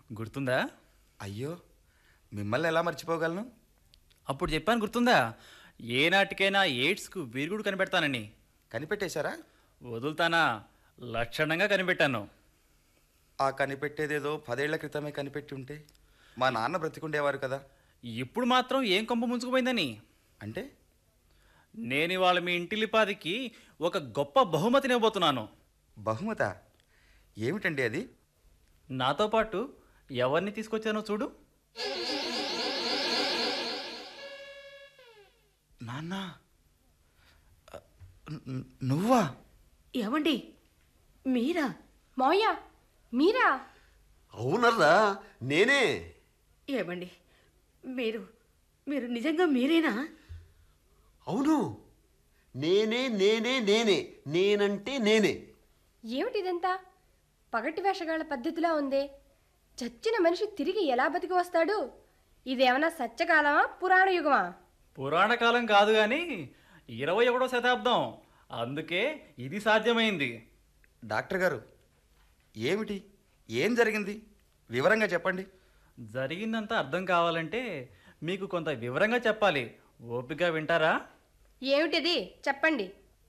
గుర్తుందా అయ్యో మిమ్మల్ని ఎలా మర్చిపోగలను అప్పుడు చెప్పాను గుర్తుందా ఏనాటికైనా ఎయిడ్స్కు విరుగుడు కనిపెడతానని కనిపెట్టేశారా వదులుతానా లక్షణంగా కనిపెట్టాను ఆ కనిపెట్టేదేదో పదేళ్ల క్రితమే కనిపెట్టి ఉంటే మా నాన్న బ్రతికుండేవారు కదా ఇప్పుడు మాత్రం ఏం కొంప ముంచుకుపోయిందని అంటే నేను ఇవాళ మీ ఇంటిలిపాదికి ఒక గొప్ప బహుమతిని ఇవ్వబోతున్నాను బహుమత ఏమిటండి అది నాతో పాటు ఎవరిని తీసుకొచ్చానో చూడు నాన్న అ, ను- నువ్వా ఏమండి మీరా మావయ్య మీరా అవునర్రా నేనే ఏమండి మీరు మీరు నిజంగా మీరేనా అవును నేనే నేనే నేనే నేనంటే నేనే ఏమిటి ఇదంతా పగటి వేషగాళ్ల పద్ధతిలా ఉందే చచ్చిన మనిషి తిరిగి ఎలా బతికి వస్తాడు ఇదేమన్నా సత్యకాలమా పురాణ యుగమా పురాణ కాలం కాదు కానీ ఇరవై ఒకటో శతాబ్దం అందుకే ఇది సాధ్యమైంది డాక్టర్ గారు ఏమిటి ఏం జరిగింది వివరంగా చెప్పండి జరిగిందంతా అర్థం కావాలంటే మీకు కొంత వివరంగా చెప్పాలి ఓపిక వింటారా ఏమిటిది చెప్పండి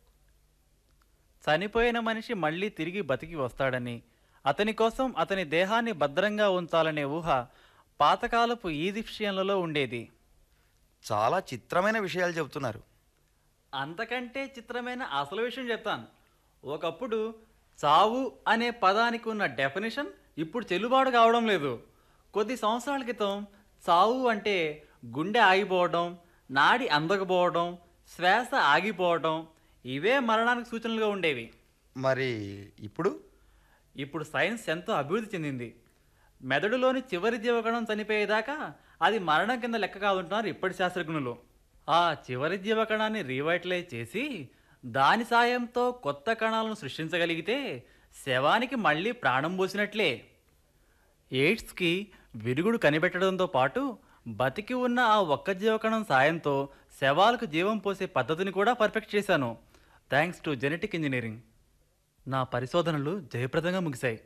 చనిపోయిన మనిషి మళ్ళీ తిరిగి బతికి వస్తాడని అతని కోసం అతని దేహాన్ని భద్రంగా ఉంచాలనే ఊహ పాతకాలపు ఈజిప్షియన్లలో ఉండేది చాలా చిత్రమైన విషయాలు చెబుతున్నారు అంతకంటే చిత్రమైన అసలు విషయం చెప్తాను ఒకప్పుడు చావు అనే పదానికి ఉన్న డెఫినేషన్ ఇప్పుడు చెల్లుబాటు కావడం లేదు కొద్ది సంవత్సరాల క్రితం చావు అంటే గుండె ఆగిపోవడం నాడి అందకపోవడం శ్వాస ఆగిపోవడం ఇవే మరణానికి సూచనలుగా ఉండేవి మరి ఇప్పుడు ఇప్పుడు సైన్స్ ఎంతో అభివృద్ధి చెందింది మెదడులోని చివరి జీవకణం చనిపోయేదాకా అది మరణం కింద లెక్క కాదుంటున్నారు ఇప్పటి శాస్త్రజ్ఞులు ఆ చివరి జీవకణాన్ని రీవైటలైజ్ చేసి దాని సాయంతో కొత్త కణాలను సృష్టించగలిగితే శవానికి మళ్ళీ ప్రాణం పోసినట్లే ఎయిడ్స్కి విరుగుడు కనిపెట్టడంతో పాటు బతికి ఉన్న ఆ ఒక్క జీవకణం సాయంతో శవాలకు జీవం పోసే పద్ధతిని కూడా పర్ఫెక్ట్ చేశాను థ్యాంక్స్ టు జెనెటిక్ ఇంజనీరింగ్ నా పరిశోధనలు జయప్రదంగా ముగిశాయి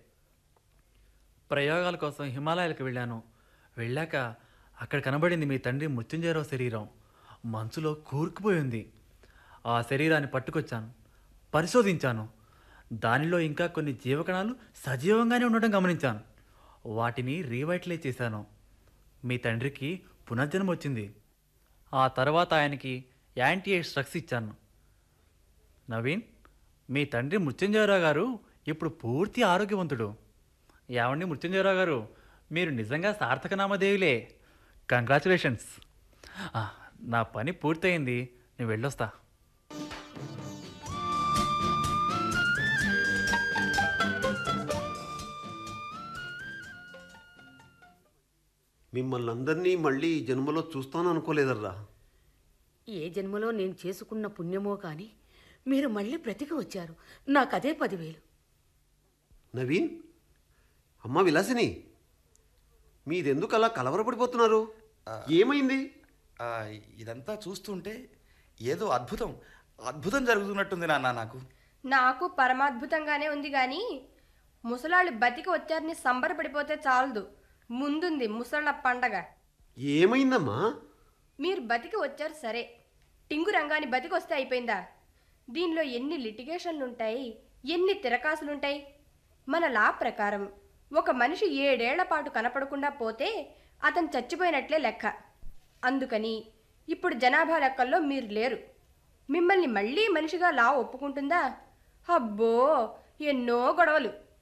ప్రయోగాల కోసం హిమాలయాలకు వెళ్ళాను వెళ్ళాక అక్కడ కనబడింది మీ తండ్రి మృత్యుంజయరావు శరీరం మంచులో కూరుకుపోయింది ఆ శరీరాన్ని పట్టుకొచ్చాను పరిశోధించాను దానిలో ఇంకా కొన్ని జీవకణాలు సజీవంగానే ఉండటం గమనించాను వాటిని రీవైటలైజ్ చేశాను మీ తండ్రికి పునర్జన్మ వచ్చింది ఆ తర్వాత ఆయనకి యాంటీ ఎయిడ్స్ డ్రగ్స్ ఇచ్చాను నవీన్ మీ తండ్రి మృత్యుంజయరావు గారు ఇప్పుడు పూర్తి ఆరోగ్యవంతుడు ఏమండి మృత్యుంజయరావు గారు మీరు నిజంగా సార్థక నామదేవులే కంగ్రాచులేషన్స్ నా పని పూర్తయింది నేను వెళ్ళొస్తా మిమ్మల్ని అందరినీ మళ్ళీ ఈ జన్మలో చూస్తాను అనుకోలేదర్రా ఏ జన్మలో నేను చేసుకున్న పుణ్యమో కానీ మీరు మళ్ళీ బ్రతికి వచ్చారు నాకదే పదివేలు నవీన్ అమ్మ విలాసిని మీదెందుకు అలా కలవరపడిపోతున్నారు ఏమైంది ఆ, ఇదంతా చూస్తుంటే ఏదో అద్భుతం అద్భుతం జరుగుతున్నట్టుంది నాన్న నాకు నాకు పరమాద్భుతంగానే ఉంది కానీ ముసలాళ్ళు బతికి వచ్చారని సంబరపడిపోతే చాలదు ముందుంది ముసళ్ళ పండగ ఏమైందమ్మా మీరు బతికి వచ్చారు సరే టింగు రంగాన్ని బతికి వస్తే అయిపోయిందా దీనిలో ఎన్ని లిటిగేషన్లు ఉంటాయి ఎన్ని తిరకాసులుంటాయి మన లా ప్రకారం ఒక మనిషి ఏడేళ్ల పాటు కనపడకుండా పోతే అతను చచ్చిపోయినట్లే లెక్క అందుకని ఇప్పుడు జనాభా లెక్కల్లో మీరు లేరు మిమ్మల్ని మళ్ళీ మనిషిగా లా ఒప్పుకుంటుందా అబ్బో ఎన్నో గొడవలు